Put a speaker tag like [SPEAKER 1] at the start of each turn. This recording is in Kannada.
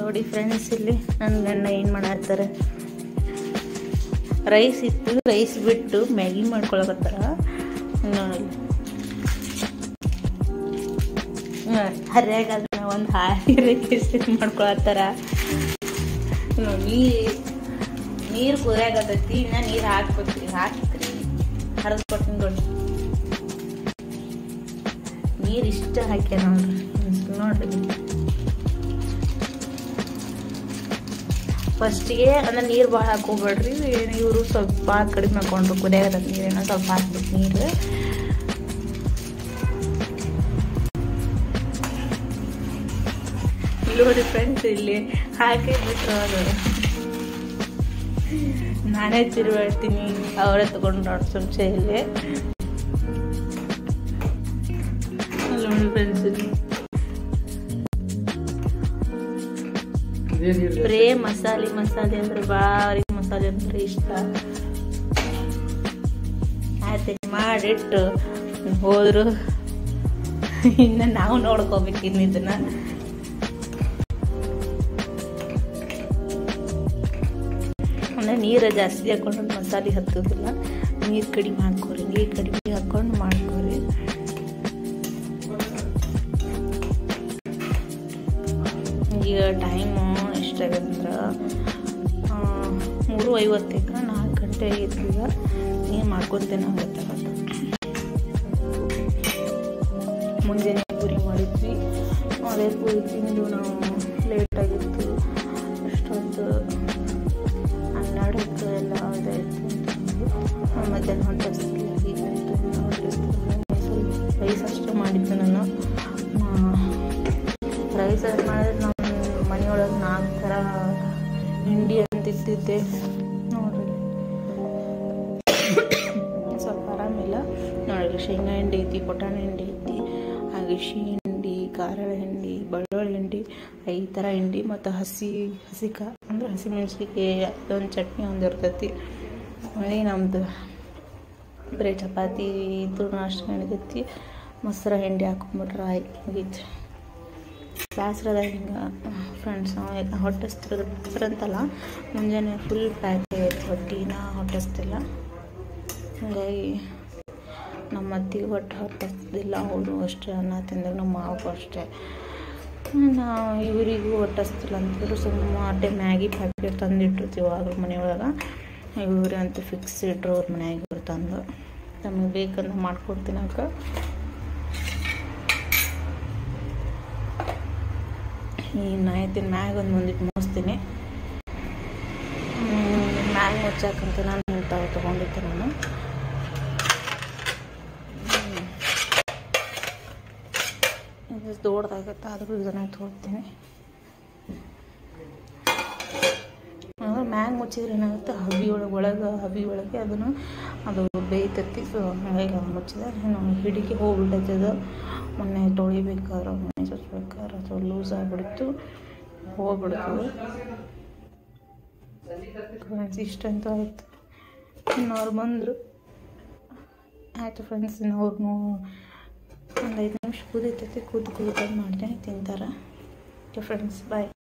[SPEAKER 1] ನೋಡಿ ಫ್ರೆಂಡ್ಸ್ ಇಲ್ಲಿ ನನ್ನ ಗಂಡ ಏನು ಮಾಡತ್ತಾರೆ ರೈಸ್ ಇತ್ತು ರೈಸ್ ಬಿಟ್ಟು ಮ್ಯಾಗಿ ಮಾಡ್ಕೊಳಕತ್ತಾರ ನೋಡಿ ಹರ್ಯಾಗ ಅದನ್ನ ಒಂದು ಹಾರಿ ಕೇಸರಿ ಮಾಡ್ಕೊಳತ್ತಾರ ನೀರು ನೀರು ಕುದಿಯಾಗತೈತಿ ಇನ್ನ ನೀರು ಹಾಕ್ಬೇಕ್ರಿ ಹಾಕ್ರಿ ಹರಿದು ಕೊಡ್ತೀನಿ ನೋಡಿ ನೀರು ಇಷ್ಟ ಹಾಕ್ಯ ನೋಡ್ರಿ ನೋಡ್ರಿ ಫಸ್ಟಿಗೆ ಅಂದ್ರೆ ನೀರು ಭಾಳ ಹಾಕೋಬೇಡ್ರಿ ಇವರು ಸ್ವಲ್ಪ ಕಡಿಮೆ ಹಾಕೊಂಡ್ರು ಕುದಿಯಾಗದ ನೀರೇನೋ ಸ್ವಲ್ಪ ಹಾಕ್ಬೇಕು ನೀರು ನೋಡಿ ಫ್ರೆಂಡ್ಸ್ ಇಲ್ಲಿ ಹಾಕಿ ಬಿಟ್ರು ಅದು ನಾನೇ ತಿರುವಾಡ್ತೀನಿ ಅವರೇ ತಗೊಂಡು ನೋಡಿ ಚಮಚ ಇಲ್ಲಿ ನೋಡಿ ಫ್ರೆಂಡ್ಸ್ ಇಲ್ಲಿ ಬರೇ ಮಸಾಲೆ ಮಸಾಲೆ ಅಂದ್ರೆ ಭಾರಿ ಮಸಾಲೆ ಅಂದ್ರೆ ಇಷ್ಟ ಆಯ್ತು ಮಾಡಿಟ್ಟು ಹೋದ್ರು ಇನ್ನು ನಾವು ನೋಡ್ಕೋಬೇಕು ಇನ್ನು ಇದನ್ನ ಅಂದರೆ ನೀರು ಜಾಸ್ತಿ ಹಾಕೊಂಡು ಮಸಾಲೆ ಹತ್ತೋದಿಲ್ಲ ನೀರು ಕಡಿಮೆ ಹಾಕೋರಿ ನೀರು ಕಡಿಮೆ ಹಾಕೊಂಡು ಮಾಡ್ಕೋರಿ ಈಗ ಟೈಮು ಎಷ್ಟಾಗಂದ್ರೆ ಮೂರು ಐವತ್ತೈಕ ನಾಲ್ಕು ಗಂಟೆ ಆಗೈತಿ ಈಗ ನೀರು ಮಾಡ್ಕೊತೇನೆ ಗೊತ್ತಾಗತ್ತೆ ಮುಂಜಾನೆ ಪೂರಿ ಮಾಡಿದ್ವಿ ಅದೇ ಪೂರಿ ತಿಂದು ನಾವು ಲೇಟಾಗಿತ್ತು ಅಷ್ಟೊಂದು ಹನ್ನೆರಡಕ್ಕೆ ಎಲ್ಲ ಇದಾಯಿತು ಮಧ್ಯಾಹ್ನ ಹೊಟ್ಟೆ ಸ್ವಲ್ಪ ರೈಸ್ ಅಷ್ಟೇ ಮಾಡಿದ್ದೆ ನಾನು ರೈಸ್ ಮಾಡಿದ್ರೆ ನಮ್ಮ ಮನೆಯೊಳಗೆ ನಾಲ್ಕು ಥರ ಹಿಂಡಿ ಅಂತ ಇಟ್ಟಿದ್ದೆ ನೋಡ್ರಿ ಸ್ವಲ್ಪ ಆರಾಮಿಲ್ಲ ನೋಡ್ರಿ ಶೇಂಗಾ ಹಿಂಡಿ ಐತಿ ಪುಟಾಣಿ ಹಿಂಡಿ ಐತಿ ಹಾಗೆ ಹಿಂಡಿ ಖಾರ ಹಿಂಡಿ ಬೆಳ್ಳುಳ್ಳಿ ಹಿಂಡಿ ಈ ಥರ ಹಿಂಡಿ ಮತ್ತು ಹಸಿ ಹಸಿಕ ಅಂದ್ರೆ ಹಸಿ ಮೆಣಸಿಗೆ ಅದೊಂದು ಚಟ್ನಿ ಒಂದು ಇರ್ತೈತಿ ಮಳೆ ನಮ್ಮದು ಬರೀ ಚಪಾತಿ ಇದ್ದು ನಾಷ್ಟ ನಡೀತೈತಿ ಮೊಸರು ಹಿಂಡಿ ಹಾಕೊಂಬಿಟ್ರೆ ಆಯ್ತು ಮುಗೀತು ಬೇಸ್ರದ ಹಿಂಗೆ ಫ್ರೆಂಡ್ಸ್ ಯಾಕೆ ಹೊಟ್ಟೆ ಅಂತಲ್ಲ ಮುಂಜಾನೆ ಫುಲ್ ಪ್ಯಾಕ್ ಆಗೈತೆ ಹೊಟ್ಟಿನ ಹೊಟ್ಟೆಸ್ತಿಲ್ಲ ಹಾಗಾಗಿ ನಮ್ಮ ಅತ್ತಿಗೆ ಹೊಟ್ಟೆ ಹೊಟ್ಟೆಸ್ತಿಲ್ಲ ಅವರು ಅಷ್ಟೇ ಅನ್ನ ತಿಂದಾಗ ನಮ್ಮ ಮಾವಗೂ ಅಷ್ಟೇ ನಾವು ಇವರಿಗೂ ಹೊಟ್ಟೆಸ್ತಿಲ್ಲ ಅಂತಂದ್ರೆ ಸುಮ್ಮ ಅಟ್ಟೆ ಮ್ಯಾಗಿ ಪ್ಯಾಕೆಟ್ ತಂದಿಟ್ಟಿರ್ತೀವಿ ಆಗ ಮನೆಯೊಳಗೆ ಇವ್ರು ಅಂತ ಫಿಕ್ಸ್ ಇಟ್ರು ಅವ್ರ ಮನ್ಯಾಗ ಇವ್ರು ತಂದು ನಮಗೆ ಬೇಕಂತ ಮಾಡ್ಕೊಡ್ತೀನಿ ಅಕ್ಕ ಈ ನಾಯ್ತಿನ ಮ್ಯಾಗ ಒಂದು ಮುಂದಿಟ್ಟು ಮುಗಿಸ್ತೀನಿ ಮ್ಯಾಗ ಮುಚ್ಚಾಕಂತ ನಾನು ಇಂಥವು ತೊಗೊಂಡಿದ್ದೆ ನಾನು ಇದು ದೊಡ್ಡದಾಗತ್ತೆ ಆದರೂ ಇದನ್ನು ತೊಗೊಳ್ತೀನಿ ಅಂದ್ರೆ ಮ್ಯಾಗ ಮುಚ್ಚಿದ್ರೆ ಏನಾಗುತ್ತೆ ಹಬಿ ಒಳಗೆ ಒಳಗೆ ಹಬಿ ಒಳಗೆ ಅದನ್ನು ಅದು ಬೇಯ್ತೈತಿ ಸೊ ಹಾಗಾಗಿ ಮುಚ್ಚಿದೆ ನಾನು ಹಿಡಿಕೆ ಹೋಗ್ಬಿಟ್ಟೈತೆ ಅದು ಮೊನ್ನೆ ತೊಳಿಬೇಕಾದ್ರೆ ಮೊನ್ನೆ ಸುಸ್ಬೇಕಾದ್ರೆ ಅದು ಲೂಸ್ ಆಗಿಬಿಡ್ತು ಹೋಗ್ಬಿಡ್ತು ಫ್ರೆಂಡ್ಸ್ ಇಷ್ಟಂತೂ ಆಯಿತು ಇನ್ನು ಅವ್ರು ಬಂದರು ಆಯಿತು ಫ್ರೆಂಡ್ಸ್ ಇನ್ನು ಅವ್ರನ್ನೂ ಒಂದು ಐದು ನಿಮಿಷ ಕುದೀತೈತಿ ಕೂತು ಕೂತು ಮಾಡ್ತೀನಿ ತಿಂತಾರೆ ಓಕೆ ಫ್ರೆಂಡ್ಸ್ ಬಾಯ್